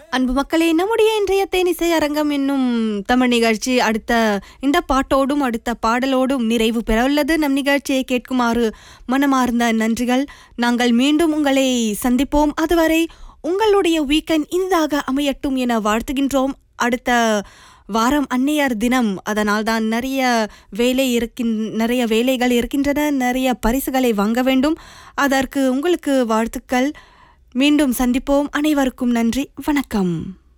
அன்பு மக்களே நம்முடைய இன்றைய தேனிசை அரங்கம் என்னும் தமிழ் நிகழ்ச்சி அடுத்த இந்த பாட்டோடும் அடுத்த பாடலோடும் நிறைவு பெற உள்ளது நம் நிகழ்ச்சியை கேட்குமாறு மனமார்ந்த நன்றிகள் நாங்கள் மீண்டும் உங்களை சந்திப்போம் அதுவரை உங்களுடைய வீக்கெண்ட் இனிதாக அமையட்டும் என வாழ்த்துகின்றோம் அடுத்த வாரம் அன்னையர் தினம் அதனால் தான் நிறைய வேலை இருக்கின் நிறைய வேலைகள் இருக்கின்றன நிறைய பரிசுகளை வாங்க வேண்டும் அதற்கு உங்களுக்கு வாழ்த்துக்கள் மீண்டும் சந்திப்போம் அனைவருக்கும் நன்றி வணக்கம்